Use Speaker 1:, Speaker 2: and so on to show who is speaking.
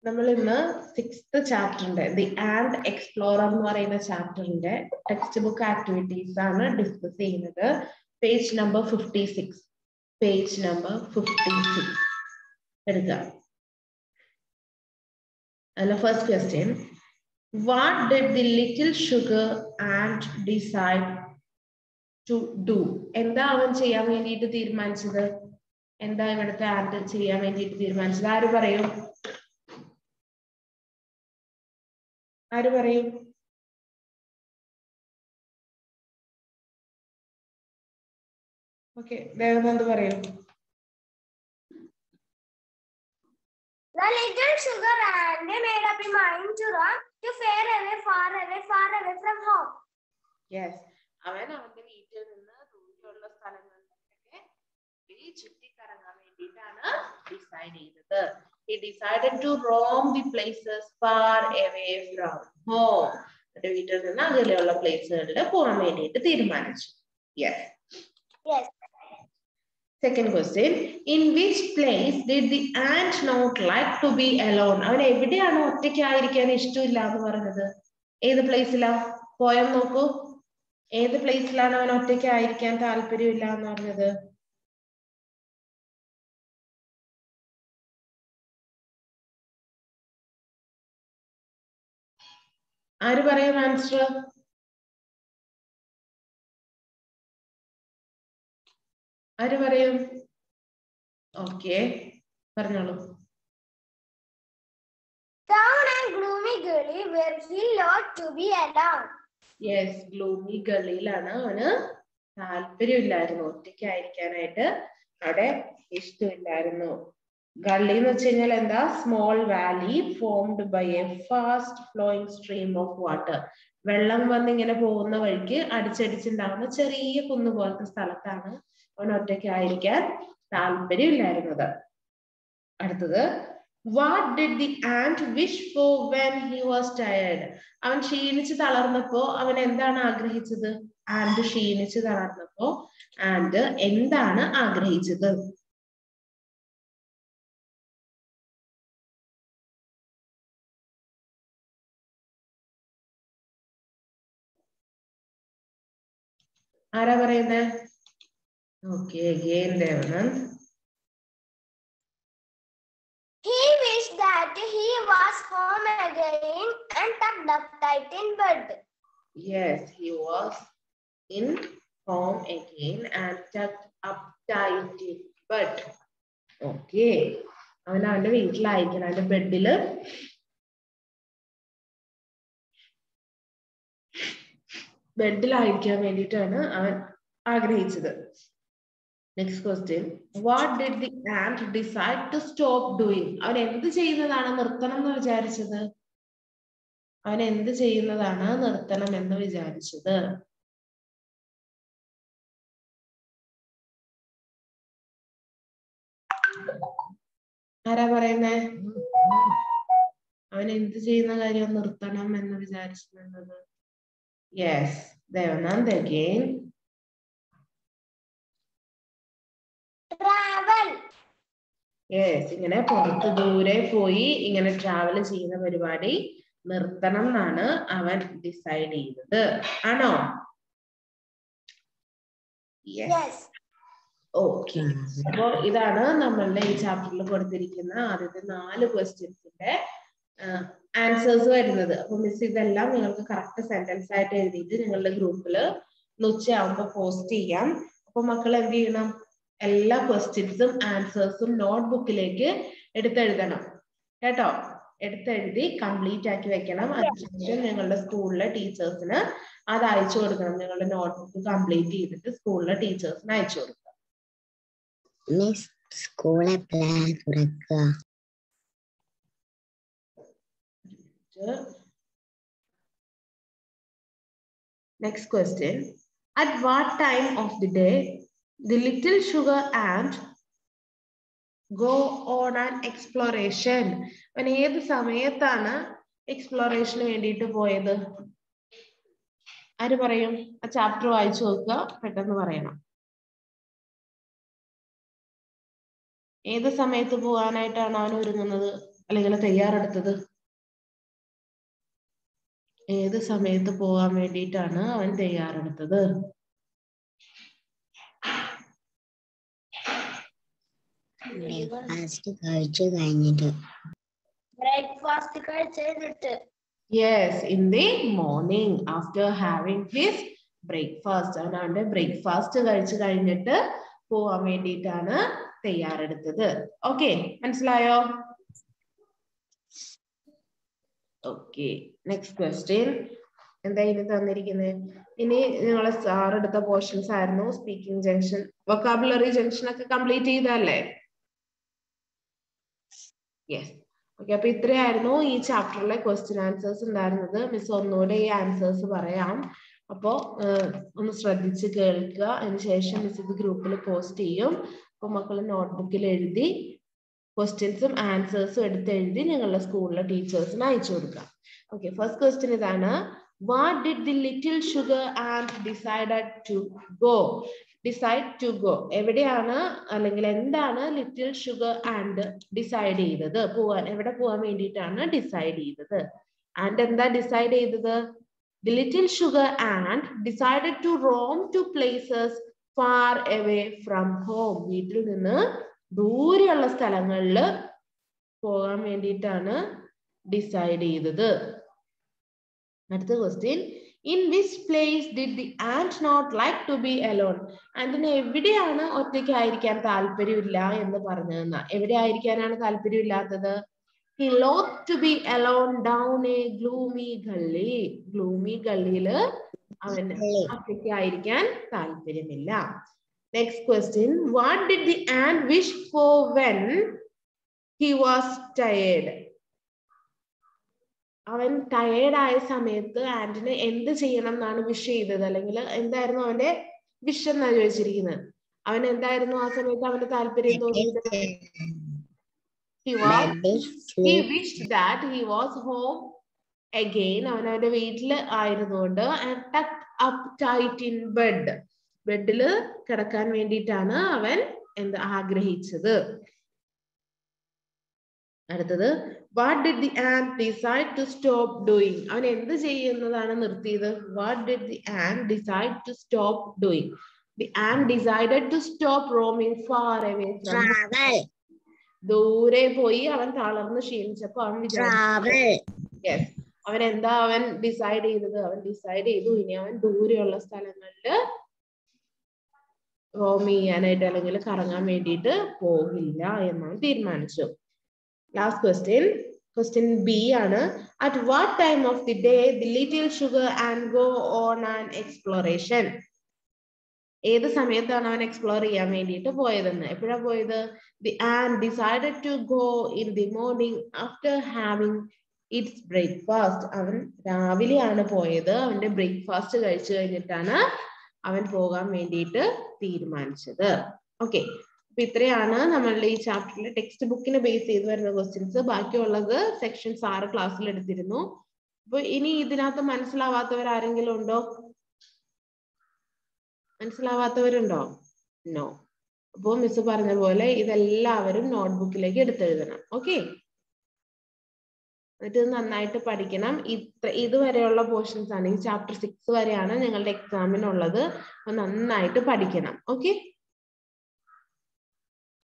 Speaker 1: നമ്മൾ ഇന്ന് സിക്സ്ത് ചാപ്റ്ററിന്റെ ദി ആൻഡ് എക്സ്പ്ലോറർ എന്ന് പറയുന്ന ചാപ്റ്ററിന്റെ ടെക്സ്റ്റ് ബുക്ക് ആക്ടിവിറ്റീസ് ആണ് ഡിസ്കസ് ചെയ്യുന്നത് page number fifty six page number fifty six എടുക്കുക അതിലെ first question what did the little sugar ant decide to do എന്താ അവൻ ചെയ്യാൻ വേണ്ടിയിട്ട് തീരുമാനിച്ചത് എന്താ ഇവിടുത്തെ ആൻഡ് ചെയ്യാൻ വേണ്ടിയിട്ട് തീരുമാനിച്ചത് ആര് പറയും ആര് പറയും ഓക്കെ ദേവനന്ദ പറയൂ
Speaker 2: The little sugar ant made up his mind to run to far away, far away, far away from home.
Speaker 1: Yes അവൻ അവന്റെ വീട്ടിൽ നിന്ന് ദൂരെയുള്ള സ്ഥലങ്ങളിലൊക്കെ ഈ ചുറ്റിക്കറങ്ങാൻ വേണ്ടിയിട്ടാണ് ഡിസൈഡ് ചെയ്തത് he decided to roam the places far away from home അവന്റെ വീട്ടിൽ നിന്ന് അകലെയുള്ള പ്ലേസുകളിൽ പോകാൻ വേണ്ടിയിട്ട് തീരുമാനിച്ചു yes
Speaker 2: Yes.
Speaker 1: Second question. In which place did the ant not like to be alone? അവൻ എവിടെയാണ് ഒറ്റയ്ക്കായിരിക്കാൻ ഇഷ്ടമില്ല എന്ന് പറഞ്ഞത് ഏത് പ്ലേസിലാ പോയം നോക്കൂ ഏത് പ്ലേസിലാണ് അവൻ ഒറ്റയ്ക്കായിരിക്കാൻ താല്പര്യമില്ല എന്ന് പറഞ്ഞത് ആര് പറയും ആൻസർ ആര് പറയും ഓക്കെ പറഞ്ഞോളൂ
Speaker 2: Down and gloomy gully where he loved to be alone.
Speaker 1: Yes gloomy ഗള്ളിയിലാണ് അവന് താല്പര്യമില്ലായിരുന്നു ഒറ്റയ്ക്കായിരിക്കാനായിട്ട് അവിടെ ഇഷ്ടമില്ലായിരുന്നു ഗള്ളി എന്ന് വെച്ച് കഴിഞ്ഞാൽ എന്താ small valley formed by a fast flowing stream of water വെള്ളം വന്നിങ്ങനെ പോകുന്ന വഴിക്ക് അടിച്ചടിച്ചുണ്ടാകുന്ന ചെറിയ കുന്ന് പോലത്തെ സ്ഥലത്താണ് അവൻ ഒറ്റയ്ക്കായിരിക്കാൻ താല്പര്യമില്ലായിരുന്നത് അടുത്തത് what did the ant wish for when he was tired അവൻ ക്ഷീണിച്ച് തളർന്നപ്പോ അവൻ എന്താണ് ആഗ്രഹിച്ചത് ആൻഡ് ക്ഷീണിച്ച് തളർന്നപ്പോ ആൻഡ് എന്താണ് ആഗ്രഹിച്ചത് ആരാ പറയുന്നത് okay again Devanand
Speaker 2: He wished that he was home again and tucked up tight in bed.
Speaker 1: Yes, he was in home again and tucked up tight in bed. Okay. അവൻ അവന്റെ വീട്ടിലായിരിക്കണം അവന്റെ ബെഡില് ബെഡിലായിരിക്കാൻ വേണ്ടിയിട്ടാണ് അവൻ ആഗ്രഹിച്ചത് next question what did the ant decide to stop doing അവൻ എന്ത് ചെയ്യുന്നതാണ് നിർത്തണം എന്ന് വിചാരിച്ചത് അവൻ എന്ത് ചെയ്യുന്നതാണ് നിർത്തണം എന്ന് വിചാരിച്ചത് ആരാ പറയുന്നേ അവൻ എന്ത് ചെയ്യുന്ന കാര്യം നിർത്തണം എന്ന് വിചാരിച്ചിരുന്നത് yes Devanand again
Speaker 2: Travel.
Speaker 1: Yes ഇങ്ങനെ പുറത്ത് ദൂരെ പോയി ഇങ്ങനെ ട്രാവൽ ചെയ്യുന്ന പരിപാടി നിർത്തണം എന്നാണ് അവൻ ഡിസൈഡ് ചെയ്തത് ആണോ
Speaker 2: Yes.
Speaker 1: ഓക്കെ അപ്പോ ഇതാണ് നമ്മളുടെ ഈ ചാപ്റ്ററിൽ കൊടുത്തിരിക്കുന്ന ആദ്യത്തെ നാല് ക്വസ്റ്റ്യൻസിന്റെ ആൻസേഴ്സ് വരുന്നത് അപ്പൊ മിസ് ഇതെല്ലാം നിങ്ങൾക്ക് കറക്റ്റ് സെന്റൻസ് ആയിട്ട് എഴുതിയിട്ട് നിങ്ങളുടെ ഗ്രൂപ്പിൽ ഉച്ചയാകുമ്പോൾ പോസ്റ്റ് ചെയ്യാം അപ്പൊ മക്കൾ എന്ത് ചെയ്യണം എല്ലാ ക്വസ്റ്റ്യൻസും ആൻസേഴ്സും നോട്ട് ബുക്കിലേക്ക് എടുത്തെഴുതണം കേട്ടോ എടുത്തെഴുതി കംപ്ലീറ്റ് ആക്കി വെക്കണം അതിനുശേഷം നിങ്ങളുടെ സ്കൂളിലെ ടീച്ചേഴ്സിന് അത് അയച്ചു കൊടുക്കണം നിങ്ങളുടെ നോട്ട്ബുക്ക് കംപ്ലീറ്റ് ചെയ്തിട്ട് സ്കൂളിലെ ടീച്ചേഴ്സിന് അയച്ചു കൊടുക്കണം
Speaker 3: മിസ് സ്കൂൾ എപ്പോഴാണ് തുറക്കുക
Speaker 1: Next question. At what time of the day the little sugar ant go on an exploration? അവൻ ഏത് സമയത്താണ് എക്സ്പ്ലോറേഷന് വേണ്ടിയിട്ട് പോയത് ആര് പറയും ആ ചാപ്റ്റർ വായിച്ചു നോക്കുക പെട്ടെന്ന് പറയണം ഏത് സമയത്ത് പോകാനായിട്ടാണ് അവൻ ഒരുങ്ങുന്നത് അല്ലെങ്കിൽ തയ്യാറെടുത്തത് ഏത് സമയത്ത് പോകാൻ വേണ്ടിയിട്ടാണ് അവൻ തയ്യാറെടുത്തത്
Speaker 3: ബ്രേക്ക്ഫാസ്റ്റ് കഴിച്ചു കഴിഞ്ഞിട്ട്
Speaker 2: ബ്രേക്ക്ഫാസ്റ്റ് കഴിച്ചിട്ട്
Speaker 1: yes in the morning after having his breakfast അവൻ അവന്റെ ബ്രേക്ക്ഫാസ്റ്റ് കഴിച്ചു കഴിഞ്ഞിട്ട് പോവാൻ വേണ്ടിയിട്ടാണ് തയ്യാറെടുത്തത് ഓക്കെ മനസ്സിലായോ ഓക്കെ നെക്സ്റ്റ് ക്വസ്റ്റ്യൻ എന്താ ഇനി തന്നിരിക്കുന്നത് ഇനി നിങ്ങളെ സാർ എടുത്ത പോർഷൻസ് ആയിരുന്നു സ്പീക്കിംഗ് ജംഗ്ഷൻ വൊക്കാബുലറി ജംഗ്ഷൻ ഒക്കെ കംപ്ലീറ്റ് ചെയ്തല്ലേ യെസ് ഓക്കെ അപ്പൊ ഇത്രയായിരുന്നു ഈ ചാപ്റ്ററിലെ ക്വസ്റ്റ്യൻ ആൻസേഴ്സ് ഉണ്ടായിരുന്നത് മിസ് ഒന്നുകൂടെ ഈ ആൻസേഴ്സ് പറയാം അപ്പോ ഒന്ന് ശ്രദ്ധിച്ച് കേൾക്കുക അതിനുശേഷം മിസ് ഇത് ഗ്രൂപ്പിൽ പോസ്റ്റ് ചെയ്യും അപ്പൊ മക്കൾ നോട്ട്ബുക്കിൽ എഴുതി ക്വസ്റ്റ്യൻസും ആൻസേഴ്സും എടുത്ത് എഴുതി നിങ്ങളുടെ സ്കൂളിലെ ടീച്ചേഴ്സിന് അയച്ചു കൊടുക്കാം ഓക്കെ ഫസ്റ്റ് ക്വസ്റ്റ്യൻ ഇതാണ് what did the little sugar ant decided to go decide to go എവിടെയാണ് അല്ലെങ്കിൽ എന്താണ് ലിറ്റിൽ ഷുഗർ ആൻഡ് ഡിസൈഡ് ചെയ്തത് പോവാൻ എവിടെ പോവാൻ വേണ്ടിയിട്ടാണ് ഡിസൈഡ് ചെയ്തത് ആൻഡ് എന്താ ഡിസൈഡ് ചെയ്തത് the little sugar ant decided to roam to places far away from home വീട്ടിൽ നിന്ന് ദൂരെയുള്ള സ്ഥലങ്ങളിൽ പോകാൻ വേണ്ടിയിട്ടാണ് ഡിസൈഡ് ചെയ്തത് അടുത്ത question in which place did the ant not like to be alone ആൻഡിന് എവിടെയാണ് ഒറ്റയ്ക്കായിരിക്കാൻ താല്പര്യമില്ല എന്ന് പറഞ്ഞതെന്ന എവിടെ ആയിരിക്കാനാണ് താല്പര്യമില്ലാത്തത് he loathed to be alone down a gloomy gully gloomy ഗള്ളിയില് അവന് ഒറ്റയ്ക്കായിരിക്കാൻ താല്പര്യമില്ല next question what did the ant wish for when he was tired അവൻ ടയേർഡ് ആയ സമയത്ത് ആന്റിന് എന്ത് ചെയ്യണം എന്നാണ് വിഷ് ചെയ്തത് അല്ലെങ്കിൽ എന്തായിരുന്നു അവന്റെ വിഷ് എന്നാ ചോദിച്ചിരിക്കുന്നത് അവൻ എന്തായിരുന്നു ആ സമയത്ത് അവന്റെ താല്പര്യം തോന്നിയത് he was he wished that he was home again അവൻ അവന്റെ വീട്ടിൽ ആയിരുന്നുകൊണ്ട് and tucked up tight in bed ബെഡില് കിടക്കാൻ വേണ്ടിയിട്ടാണ് അവൻ എന്ത് ആഗ്രഹിച്ചത് അടുത്തത് what did the ant decide to stop doing അവൻ എന്ത് ചെയ്യുന്നതാണ് നിർത്തിയത് what did the ant decide to stop doing the ant decided to stop roaming far away from
Speaker 3: travel
Speaker 1: ദൂരെ പോയി അവൻ തളർന്ന് ക്ഷീണിച്ചപ്പോ അവൻ വിചാരിച്ചു
Speaker 3: ട്രാവൽ
Speaker 1: യെസ് അവൻ എന്താ അവൻ ഡിസൈഡ് ചെയ്തത് അവൻ ഡിസൈഡ് ചെയ്തു ഇനി അവൻ ദൂരെയുള്ള സ്ഥലങ്ങളില് റോം ചെയ്യാനായിട്ട് അല്ലെങ്കിൽ കറങ്ങാൻ വേണ്ടിയിട്ട് പോകില്ല എന്നവൻ തീരുമാനിച്ചു ലാസ്റ്റ് ക്വസ്റ്റ്യൻ ക്വസ്റ്റ്യൻ ബി ആണ് at what time of the day the little sugar ant go on an exploration ഏത് സമയത്താണ് അവൻ എക്സ്പ്ലോർ ചെയ്യാൻ വേണ്ടിയിട്ട് പോയതെന്ന് എപ്പോഴാ പോയത് the ant decided to go in the morning after having its breakfast അവൻ രാവിലെയാണ് പോയത് അവന്റെ ബ്രേക്ക്ഫാസ്റ്റ് കഴിച്ചു കഴിഞ്ഞിട്ടാണ് അവൻ പോകാൻ വേണ്ടിയിട്ട് തീരുമാനിച്ചത് ഓക്കെ അപ്പൊ ഇത്രയാണ് നമ്മളുടെ ഈ ചാപ്റ്ററിലെ ടെക്സ്റ്റ് ബുക്കിനെ ബേസ് ചെയ്ത് വരുന്ന ക്വസ്റ്റ്യൻസ് ബാക്കിയുള്ളത് സെക്ഷൻസ് ആറ് ക്ലാസ്സിൽ എടുത്തിരുന്നു അപ്പൊ ഇനി ഇതിനകത്ത് മനസ്സിലാവാത്തവർ ആരെങ്കിലും ഉണ്ടോ മനസ്സിലാവാത്തവരുണ്ടോ നോ അപ്പോൾ മിസ് പറഞ്ഞ പോലെ ഇതെല്ലാവരും നോട്ട്ബുക്കിലേക്ക് എടുത്തെഴുതണം ഓക്കെ എന്നിട്ട് ഇത് നന്നായിട്ട് പഠിക്കണം ഇത്ര ഇതുവരെയുള്ള പോർഷൻസ് ആണ് ഈ ചാപ്റ്റർ സിക്സ് വരെയാണ് നിങ്ങളുടെ എക്സാമിനുള്ളത് അപ്പൊ നന്നായിട്ട് പഠിക്കണം ഓക്കെ